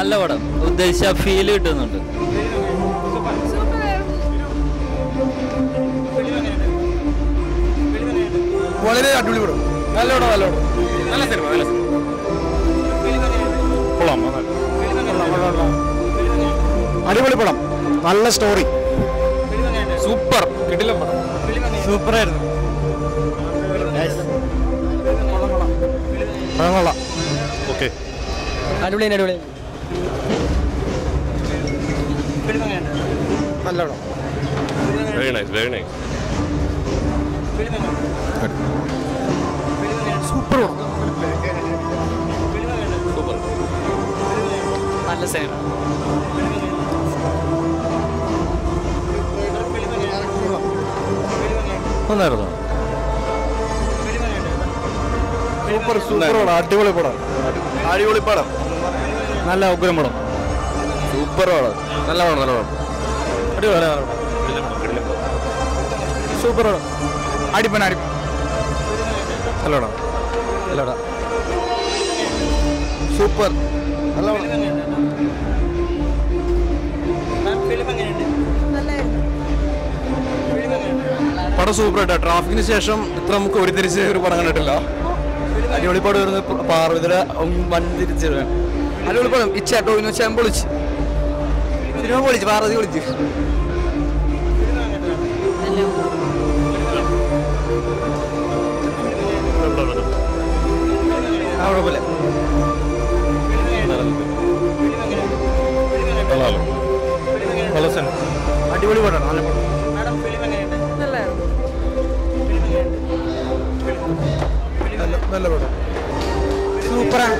നല്ല പടം ഉദ്ദേശിച്ച ഫീൽ കിട്ടുന്നുണ്ട് വളരെ അടിപൊളി പടം നല്ല പടം നല്ല പടം നല്ല സിനിമ നല്ല സിനിമ കൊള്ളാം അടിപൊളി പടം നല്ല സ്റ്റോറി സൂപ്പർ കിടിലം പടം സൂപ്പർ ആയിരുന്നു പടം കൊള്ളാം ഓക്കെ അടിപൊളി അടിപൊളി നല്ല പടം very nice very nice super പടം സൂപ്പർ നല്ല സിനിമ ഒന്നായിരുന്നു സൂപ്പർ സൂപ്പർ പടം അടിപൊളി പടം അടിപൊളി പടം നല്ല ഉഗ്രം പടം സൂപ്പർ പടം നല്ല പടം നല്ല പടം അടിപൊളി നല്ല പടം കിടിലം പടം കിടിലം പടം സൂപ്പർ പടം അടിപ്പൻ അടിപ്പൻ നല്ല പടം നല്ല പടം സൂപ്പർ നല്ല പടം പടം സൂപ്പർ ആയിട്ടാ ട്രാഫിക്കിന് ശേഷം ഇത്ര നമുക്ക് ഒരു തിരിച്ച് ഒരു പടം കണ്ടിട്ടില്ല അടിപൊളി പടം വരുന്നത് പാർവതിര വൻ തിരിച്ച് അടിപൊളി പടം ഇച്ചാട്ടോ എന്ന് വെച്ചാൽ പൊളിച്ച് സിനിമ പൊളിച്ച് പാർവതി പൊളിച്ച് ആ കുഴപ്പമില്ല കൊള്ളാലോ നല്ല സിനിമ അടിപൊളി പടമാണ് നല്ല പടം നല്ല നല്ല പടം സൂപ്പറാണ്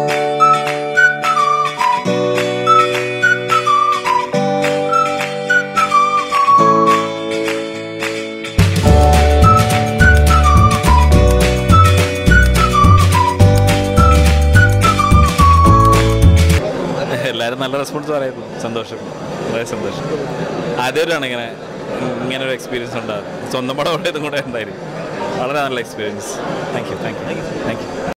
എല്ലാവരും നല്ല റെസ്പോൺസ് പറയുന്നു സന്തോഷം വളരെ സന്തോഷം ആദ്യമായിട്ടാണ് ഇങ്ങനെ ഇങ്ങനെ ഒരു എക്സ്പീരിയൻസ് ഉണ്ടാകും സ്വന്തം പടം ഇതും കൂടെ ഉണ്ടായിരിക്കും വളരെ നല്ല experience thank you thank you thank U